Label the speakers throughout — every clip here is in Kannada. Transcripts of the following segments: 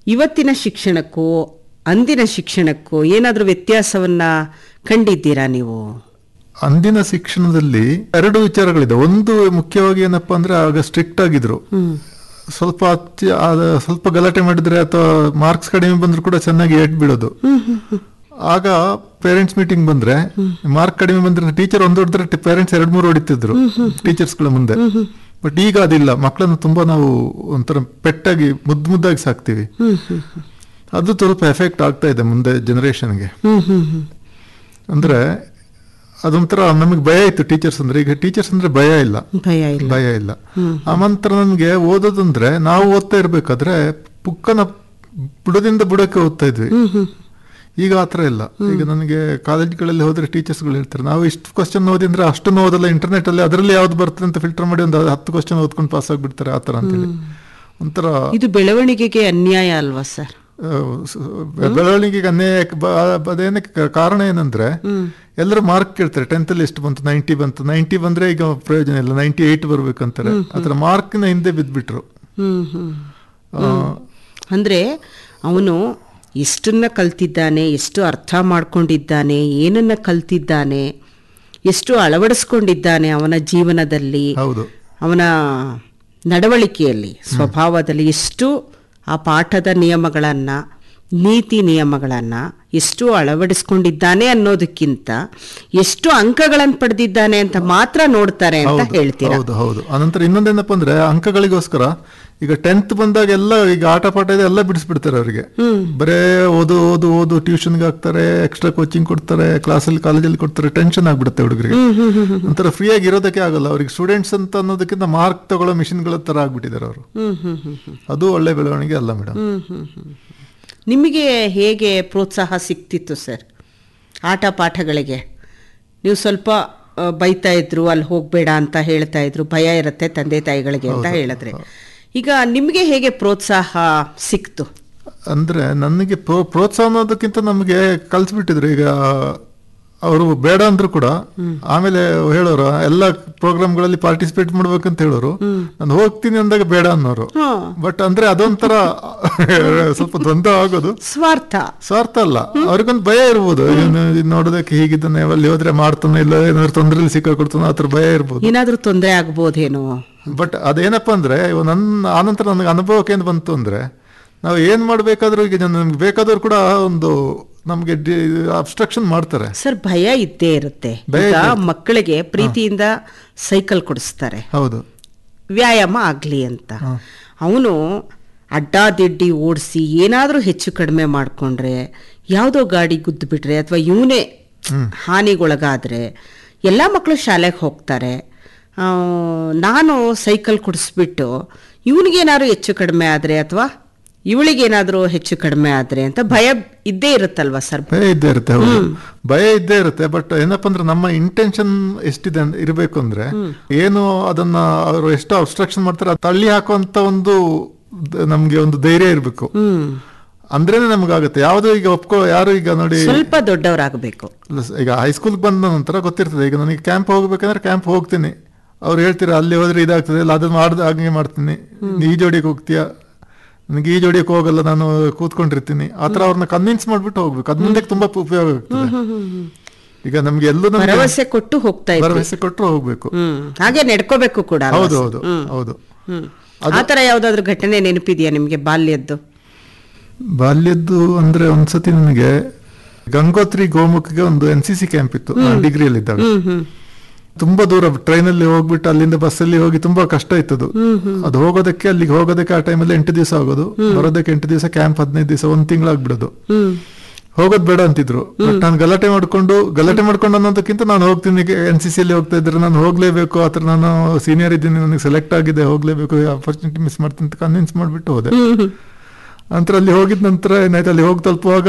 Speaker 1: ಇವತ್ತಿನ ಶಿಕ್ಷಣಕ್ಕೂ ಅಂದಿನ ಶಿಕ್ಷಣಕ್ಕೂ ಏನಾದರೂ ವ್ಯತ್ಯಾಸವನ್ನ ಕಂಡಿದ್ದೀರಾ ನೀವು
Speaker 2: ಅಂದಿನ ಶಿಕ್ಷಣದಲ್ಲಿ ಎರಡು ವಿಚಾರಗಳಿದೆ ಒಂದು ಮುಖ್ಯವಾಗಿ ಏನಪ್ಪಾ ಅಂದ್ರೆ ಆಗ ಸ್ಟ್ರಿಕ್ಟ್ ಆಗಿದ್ರು ಸ್ವಲ್ಪ ಅತ್ಯ- ಆದ- ಸ್ವಲ್ಪ ಗಲಾಟೆ ಮಾಡಿದ್ರೆ ಅಥವಾ ಮಾರ್ಕ್ಸ್ ಕಡಿಮೆ ಬಂದ್ರು ಕೂಡ ಚೆನ್ನಾಗಿ ಏಟ್ ಬೀಳೋದು ಆಗ ಪೇರೆಂಟ್ಸ್ ಮೀಟಿಂಗ್ ಬಂದ್ರೆ ಮಾರ್ಕ್ ಕಡಿಮೆ ಬಂದ್ರೆ ಟೀಚರ್ ಒಂದು ಹೊಡೆದ್ರೆ ಪೇರೆಂಟ್ಸ್ ಎರಡ್ ಮೂರು ಹೊಡಿತಿದ್ರು ಟೀಚರ್ಸ್ ಗಳ ಮುಂದೆ ಬಟ್ ಈಗ ಅದಿಲ್ಲ ಮಕ್ಕಳನ್ನು ತುಂಬಾ ನಾವು ಒಂಥರ ಪೆಟ್ಟಾಗಿ ಮುದ್ದು ಮುದ್ದಾಗಿ ಸಾಕ್ತಿವಿ ಅದು ಸ್ವಲ್ಪ ಎಫೆಕ್ಟ್ ಆಗ್ತಾ ಇದೆ ಮುಂದೆ ಜನರೇಷನ್ಗೆ ಅಂದ್ರೆ ಅದೊಂಥರ ನಮಗೆ ಭಯ ಇತ್ತು ಟೀಚರ್ಸ್ ಅಂದ್ರೆ ಈಗ ಟೀಚರ್ಸ್ ಅಂದ್ರೆ ಭಯ ಇಲ್ಲ
Speaker 1: ಭಯ ಇಲ್ಲ
Speaker 2: ಭಯ ಇಲ್ಲ ಆ ನಂತರ ನನ್ಗೆ ಓದೋದಂದ್ರೆ ನಾವು ಓದ್ತಾ ಇರ್ಬೇಕಾದ್ರೆ ಪುಕ್ಕನ ಬುಡದಿಂದ ಬುಡಕ್ಕೆ ಓದ್ತಾ ಇದ್ವಿ ಈಗ ಆತರ ಇಲ್ಲ ಈಗ ನನಗೆ ಕಾಲೇಜ್ಗಳಲ್ಲಿ ಹೋದ್ರೆ ಟೀಚರ್ಸ್ಗಳು ಹೇಳ್ತಾರೆ ನಾವು ಇಷ್ಟು ಕ್ವಶನ್ ಓದಿ ಅಂದ್ರೆ ಅಷ್ಟನ್ನು ಓದಲ್ಲ ಇಂಟರ್ನೆಟ್ ಅಲ್ಲಿ ಅದರಲ್ಲಿ ಯಾವ್ದು ಬರ್ತದೆ ಅಂತ ಫಿಲ್ಟರ್ ಮಾಡಿ ಒಂದು ಹತ್ತು ಕ್ವಶನ್ ಓದ್ಕೊಂಡು ಪಾಸ್ ಆಗ್ಬಿಡ್ತಾರೆ ಆತರ ಅಂತೇಳಿ ಒಂಥರ
Speaker 1: ಇದು ಬೆಳವಣಿಗೆಗೆ ಅನ್ಯಾಯ ಅಲ್ವಾ ಸರ್
Speaker 2: ಆ, ಸ- ಬೆಳವಣಿಗೆಗೆ ಅನ್ಯಾಯ ಬ- ಅದೇನಕ್ಕೆ ಕ- ಕಾರಣ ಏನಂದ್ರೆ ಎಲ್ಲರೂ ಮಾರ್ಕ್ ಕೇಳ್ತಾರೆ ಟೆಂತ್ ಅಲ್ಲಿ ಎಷ್ಟು ಬಂತು ನೈಂಟಿ ಬಂತು ನೈಂಟಿ ಬಂದ್ರೆ ಈಗ ಪ್ರಯೋಜನ ಇಲ್ಲ ನೈಂಟಿ ಏಟ್ ಬರ್ಬೇಕಂತಾರೆ ಆತರ ಮಾರ್ಕ್ನ ಹಿಂದೆ ಬಿದ್ಬಿಟ್ರು
Speaker 1: ಹ್ಮ್ ಹ್ಮ್
Speaker 2: ಆ,
Speaker 1: ಅಂದ್ರೆ ಅವನು ಎಷ್ಟನ್ನ ಕಲ್ತಿದ್ದಾನೆ ಎಷ್ಟು ಅರ್ಥ ಮಾಡ್ಕೊಂಡಿದ್ದಾನೆ ಏನನ್ನ ಕಲ್ತಿದ್ದಾನೆ ಎಷ್ಟು ಅಳವಡಿಸ್ಕೊಂಡಿದ್ದಾನೆ ಅವನ ಜೀವನದಲ್ಲಿ
Speaker 2: ಹೌದು
Speaker 1: ಅವನ ನಡವಳಿಕೆಯಲ್ಲಿ ಸ್ವಭಾವದಲ್ಲಿ ಎಷ್ಟು ಆ ಪಾಠದ ನಿಯಮಗಳನ್ನ ನೀತಿ ನಿಯಮಗಳನ್ನ ಎಷ್ಟು ಅಳವಡಿಸ್ಕೊಂಡಿದ್ದಾನೆ ಅನ್ನೋದಕ್ಕಿಂತ ಎಷ್ಟು ಅಂಕಗಳನ್ನು ಪಡೆದಿದ್ದಾನೆ ಅಂತ ಮಾತ್ರ ನೋಡ್ತಾರೆ ಅಂತ
Speaker 2: ಹೌದು,
Speaker 1: ಹೇಳ್ತೀರಾ
Speaker 2: ಹೌದು ಹೌದು ಅನಂತರ ಇನ್ನೊಂದೇನಪ್ಪ ಅಂದ್ರೆ ಅಂಕಗಳಿಗೋಸ್ಕರ ಈಗ ಟೆಂತ್ ಬಂದಾಗ ಎಲ್ಲ ಈಗ ಆಟ ಪಾಠ ಇದೆ ಎಲ್ಲ ಬಿಡಿಸ್ಬಿಡ್ತಾರೆ ಅವರಿಗೆ ಬರೇ ಓದು ಓದು ಓದು ಟ್ಯೂಷನ್ಗೆ ಹಾಕ್ತಾರೆ ಎಕ್ಸ್ಟ್ರಾ ಕೋಚಿಂಗ್ ಕೊಡ್ತಾರೆ ಕ್ಲಾಸಲ್ಲಿ ಕಾಲೇಜಲ್ಲಿ ಕೊಡ್ತಾರೆ ಟೆನ್ಷನ್ ಆಗ್ಬಿಡುತ್ತೆ ಹುಡುಗರಿಗೆ ಒಂಥರ ಫ್ರೀ ಆಗಿ ಇರೋದಕ್ಕೆ ಆಗಲ್ಲ ಅವ್ರಿಗೆ ಸ್ಟೂಡೆಂಟ್ಸ್ ಅಂತ ಅನ್ನೋದಕ್ಕಿಂತ ಮಾರ್ಕ್ ತಗೊಳ್ಳೋ ಮಿಷಿನ್ಗಳ ತರ ಆಗ್ಬಿಟ್ಟಿದ್ದಾರೆ ಅವರು
Speaker 1: ಹ್ಮ್ ಹ್ಮ್ ಹ್ಮ್ ಹ್ಮ್
Speaker 2: ಅದು ಒಳ್ಳೆ ಬೆಳವಣಿಗೆ ಅಲ್ಲ ಮೇಡಮ್
Speaker 1: ಹ್ಮ್ ಹ್ಮ್ ಹ್ಮ್ ಹ್ಮ್. ನಿಮಗೆ ಹೇಗೆ ಪ್ರೋತ್ಸಾಹ ಸಿಕ್ತಿತ್ತು ಸರ್ ಆಟ ಪಾಠಗಳಿಗೆ ನೀವು ಸ್ವಲ್ಪ ಆ, ಬೈತಾ ಇದ್ರು ಅಲ್ಲಿ ಹೋಗ್ಬೇಡ ಅಂತ ಹೇಳ್ತಾ ಇದ್ರು ಭಯ ಇರುತ್ತೆ ತಂದೆ ತಾಯಿಗಳಿಗೆ ಅಂತ ಹೇಳಿದ್ರೆ ಈಗ ನಿಮಗೆ ಹೇಗೆ ಪ್ರೋತ್ಸಾಹ ಸಿಕ್ತು
Speaker 2: ಅಂದ್ರೆ ನನಗೆ ಪ್ರೋ- ಪ್ರೋತ್ಸಾಹ ಅನ್ನೋದಕ್ಕಿಂತ ನಮಗೆ ಕಲ್ಸ್ಬಿಟ್ಟಿದ್ರು ಈಗ ಅವರು ಬೇಡ ಅಂದ್ರು ಕೂಡ ಆಮೇಲೆ ಹೇಳೋರು ಎಲ್ಲ ಪ್ರೋಗ್ರಾಮ್ಗಳಲ್ಲಿ ಪಾರ್ಟಿಸಿಪೇಟ್ ಮಾಡ್ಬೇಕಂತ ಹೇಳೋರು ನಾನು ಹೋಗ್ತೀನಿ ಅಂದಾಗ ಬೇಡ ಅನ್ನೋರು ಬಟ್ ಅಂದ್ರೆ ಅದೊಂಥರ ಸ್ವಲ್ಪ ದ್ವಂದ್ವ ಆಗೋದು
Speaker 1: ಸ್ವಾರ್ಥ
Speaker 2: ಸ್ವಾರ್ಥ ಅಲ್ಲ ಅವ್ರಿಗೊಂದು ಭಯ ಇರ್ಬೋದು ಇವ್ನು ಇದ್ ನೋಡೋದಕ್ಕೆ ಹೀಗಿದ್ದಾನೆ ಅಲ್ಲಿ ಹೋದ್ರೆ ಮಾಡ್ತಾನೆ ಇಲ್ಲ ಏನಾದ್ರು ತೊಂದರೆಯಲ್ಲಿ ಸಿಕ್ಕಾಕೊಡ್ತಾನೆ ಆ ಥರ ಭಯ ಇರ್ಬೋದು
Speaker 1: ಏನಾದ್ರೂ ತೊಂದರೆ ಆಗ್ಬೋದೇನೋ
Speaker 2: ಬಟ್ ಅದೇನಪ್ಪ ಅಂದ್ರೆ ಇವ ನನ್ನ ಆನಂತರ ನನಗೆ ಅನುಭವಕ್ಕೆ ಏನು ಬಂತು ಅಂದ್ರೆ ನಾವು ಏನ್ ಮಾಡ್ಬೇಕಾದ್ರೂ ಈಗ ಜನ- ನಮ್ಗೆ ಬೇಕಾದವ್ರು ಕೂಡ ಒಂದು ನಮ್ಗೆ ಅಬ್ಸ್ಟ್ರಕ್ಷನ್ ಮಾಡ್ತಾರೆ
Speaker 1: ಸರ್ ಭಯ ಇದ್ದೇ ಇರುತ್ತೆ
Speaker 2: ಭಯ
Speaker 1: ಈಗ
Speaker 2: ಇದ್ದೇ
Speaker 1: ಮಕ್ಕಳಿಗೆ ಪ್ರೀತಿಯಿಂದ ಸೈಕಲ್ ಕೊಡಿಸ್ತಾರೆ
Speaker 2: ಹೌದು
Speaker 1: ವ್ಯಾಯಾಮ ಆಗಲಿ ಅಂತ ಅವನು ಅಡ್ಡಾದಿಡ್ಡಿ ಓಡಿಸಿ ಏನಾದರೂ ಹೆಚ್ಚು ಕಡಿಮೆ ಮಾಡಿಕೊಂಡ್ರೆ ಯಾವುದೋ ಗಾಡಿ ಗುದ್ದು ಬಿಟ್ರೆ ಅಥವಾ ಇವನೇ ಹಾನಿಗೊಳಗಾದರೆ ಎಲ್ಲ ಮಕ್ಕಳು ಶಾಲೆಗೆ ಹೋಗ್ತಾರೆ ಆ, ನಾನು ಸೈಕಲ್ ಕೊಡಿಸ್ಬಿಟ್ಟು ಇವನಿಗೇನಾದ್ರು ಹೆಚ್ಚು ಕಡಿಮೆ ಆದರೆ ಅಥವಾ ಇವಳಿಗೇನಾದರೂ ಹೆಚ್ಚು ಕಡಿಮೆ ಆದರೆ ಅಂತ ಭಯ ಇದ್ದೇ ಇರುತ್ತಲ್ವಾ ಸರ್
Speaker 2: ಭಯ ಇದ್ದೇ ಇರುತ್ತೆ ಹೌದು ಭಯ ಇದ್ದೇ ಇರುತ್ತೆ ಬಟ್ ಏನಪ್ಪಾ ಅಂದ್ರೆ ನಮ್ಮ ಇಂಟೆನ್ಷನ್ ಎಷ್ಟಿದೆ ಅಂತ ಇರಬೇಕು ಅಂದ್ರೆ ಏನು ಅದನ್ನ ಅವರು ಎಷ್ಟು ಅಬ್ಸ್ಟ್ರಕ್ಷನ್ ಮಾಡ್ತಾರೆ ಅದು ತಳ್ಳಿ ಹಾಕುವಂತ ಒಂದು ದ- ನಮ್ಗೆ ಒಂದು ಧೈರ್ಯ ಇರಬೇಕು
Speaker 1: ಹ್ಮ್
Speaker 2: ಅಂದ್ರೇನೆ ನಮಗಾಗುತ್ತೆ ಯಾವ್ದು ಈಗ ಒಪ್ಕೊ ಯಾರು ಈಗ ನೋಡಿ
Speaker 1: ಸ್ವಲ್ಪ ದೊಡ್ಡವರಾಗಬೇಕು
Speaker 2: ಇಲ್ಲ ಸ- ಈಗ ಹೈಸ್ಕೂಲ್ ಬಂದ ನಂತರ ಗೊತ್ತಿರ್ತದೆ ಈಗ ನನಗೆ ಕ್ಯಾಂಪ್ ಹೋಗ್ಬೇಕಂದ್ರೆ ಕ್ಯಾಂಪ್ ಹೋಗ್ತೀನಿ ಅವ್ರು ಹೇಳ್ತೀರಾ ಅಲ್ಲಿ ಹೋದ್ರೆ ಇದಾಗ್ತದೆ ಇಲ್ಲ ಅದನ್ನ ಮಾಡ್ದ ಹಾಗೆ ಮಾಡ್ತೀನಿ ನೀ ಈ ಜೋಡಿಗೆ ಹೋಗ್ತೀಯಾ ನನಗೆ ಈ ಜೋಡಿಗೆ ಹೋಗಲ್ಲ ನಾನು ಕೂತ್ಕೊಂಡಿರ್ತೀನಿ ಆ ಥರ ಅವ್ರನ್ನ ಕನ್ವಿನ್ಸ್ ಮಾಡ್ಬಿಟ್ಟು ಹೋಗ್ಬೇಕು ಅದ್ ಮುಂದೆ ತುಂಬಾ ಉಪಯೋಗ ಆಗ್ತದೆ ಈಗ ನಮ್ಗೆ ಎಲ್ಲೂ ನಮ್ಗೆ
Speaker 1: ಭರವಸೆ ಕೊಟ್ಟು ಹೋಗ್ತಾ ಇದ್ವಿ
Speaker 2: ಭರವಸೆ ಕೊಟ್ಟರು ಹೋಗ್ಬೇಕು
Speaker 1: ಹ್ಮ್ ಹಾಗೆ ನಡ್ಕೋಬೇಕು ಕೂಡ ಅಲ್ವಾ
Speaker 2: ಹೌದು
Speaker 1: ಸರ್?
Speaker 2: ಹೌದು
Speaker 1: ಹ್ಮ್.
Speaker 2: ಹೌದು
Speaker 1: ಹ್ಮ್ ಆ ಥರ ಯಾವ್ದಾದ್ರು ಘಟನೆ ನೆನಪಿದೆಯಾ ನಿಮ್ಗೆ ಬಾಲ್ಯದ್ದು
Speaker 2: ಬಾಲ್ಯದ್ದು ಅಂದ್ರೆ ಒಂದ್ಸತಿ ನನಗೆ ಗಂಗೋತ್ರಿ ಗೋಮುಖಗೆ ಒಂದು ಎನ್ ಸಿ ಸಿ ಕ್ಯಾಂಪ್ ಇತ್ತು ಡಿಗ್ರಿಯಲ್ಲಿ ಇದ್ದಾಗ
Speaker 1: ಹ್ಮ್ ಹ್ಮ್
Speaker 2: ತುಂಬಾ ದೂರ ಟ್ರೈನಲ್ಲಿ ಹೋಗ್ಬಿಟ್ಟು ಅಲ್ಲಿಂದ ಬಸ್ಸಲ್ಲಿ ಹೋಗಿ ತುಂಬಾ ಕಷ್ಟ ಇತ್ತದು ಅದು ಹೋಗೋದಕ್ಕೆ ಅಲ್ಲಿಗೆ ಹೋಗೋದಕ್ಕೆ ಆ ಟೈಮಲ್ಲಿ ಎಂಟು ದಿವಸ ಆಗೋದು ಬರೋದಕ್ಕೆ ಎಂಟು ದಿವಸ ಕ್ಯಾಂಪ್ ಹದಿನೈದು ದಿವಸ ಒಂದ್ ತಿಂಗಳಾಗ್ಬಿಡೋದು
Speaker 1: ಹ್ಮ್
Speaker 2: ಹೋಗೋದ್ ಬೇಡ ಅಂತಿದ್ರು ಬಟ್ ನಾನು ಗಲಾಟೆ ಮಾಡ್ಕೊಂಡು ಗಲಾಟೆ ಮಾಡ್ಕೊಂಡು ಅನ್ನೋದಕ್ಕಿಂತ ನಾನು ಹೋಗ್ತೀನಿ ಎನ್ ಸಿ ಸಿಯಲ್ಲಿ ಹೋಗ್ತಾ ಇದ್ರೆ ನಾನು ಹೋಗ್ಲೇಬೇಕು ಆತರ ನಾನು ಸೀನಿಯರ್ ಇದ್ದೀನಿ ನನಗೆ ಸೆಲೆಕ್ಟ್ ಆಗಿದೆ ಹೋಗ್ಲೇಬೇಕು ಆಪರ್ಚುನಿಟಿ ಮಿಸ್ ಮಾಡ್ತೀನಿ ಅಂತ ಕನ್ವಿನ್ಸ್ ಮಾಡ್ಬಿಟ್ಟು ಹೋದೆ ನಂತರ ಅಲ್ಲಿ ಹೋಗಿದ ನಂತರ ಏನಾಯ್ತು ಅಲ್ಲಿ ಹೋಗಿ ತಲುಪುವಾಗ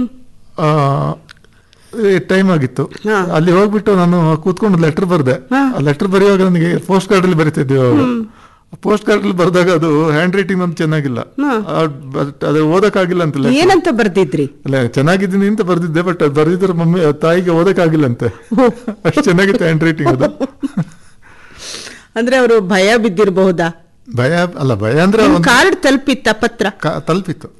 Speaker 2: ಟೈಮ್ ಆಗಿತ್ತು
Speaker 1: ಹಾ.
Speaker 2: ಅಲ್ಲಿ ಹೋಗ್ಬಿಟ್ಟು ನಾನು ಕೂತ್ಕೊಂಡು ಲೆಟರ್ ಬರ್ದೆ ಆ ಲೆಟರ್ ಬರೆಯುವಾಗ ನನಗೆ ಪೋಸ್ಟ್ ಕಾರ್ಡ್ ಅಲ್ಲಿ ಬರಿತಿದ್ವಿ ಪೋಸ್ಟ್ ಕಾರ್ಡ್ ಅಲ್ಲಿ ಬರ್ದಾಗ ಅದು ಹ್ಯಾಂಡ್ ರೈಟಿಂಗ್ ಅಂತ ಚೆನ್ನಾಗಿಲ್ಲ ಆ, but ಅದು ಓದಕ್ಕಾಗಿಲ್ಲ ಅಂತ letter.
Speaker 1: ಏನಂತ ಬರ್ದಿದ್ರಿ
Speaker 2: ಅಲ್ಲ ಚೆನ್ನಾಗಿದ್ದೀನಿ ಅಂತ ಬರ್ದಿದ್ದೆ ಬಟ್ ಬರ್ದಿದ್ರೆ ಮಮ್ಮಿ ತಾಯಿಗೆ ಓದಕ್ಕಾಗಿಲ್ಲಂತೆ ಅಷ್ಟು ಚೆನ್ನಾಗಿತ್ತು ಹ್ಯಾಂಡ್ ರೈಟಿಂಗ್ ಅದು
Speaker 1: ಅಂದ್ರೆ ಅವರು ಭಯ ಬಿದ್ದಿರಬಹುದಾ
Speaker 2: ಭಯ ಅಲ್ಲ ಭಯ ಅಂದ್ರೆ ಒಂದು
Speaker 1: ಕಾರ್ಡ್ ತಲುಪಿತ್ತ ಪತ್ರ
Speaker 2: ಕ- ತಲುಪಿತ್ತು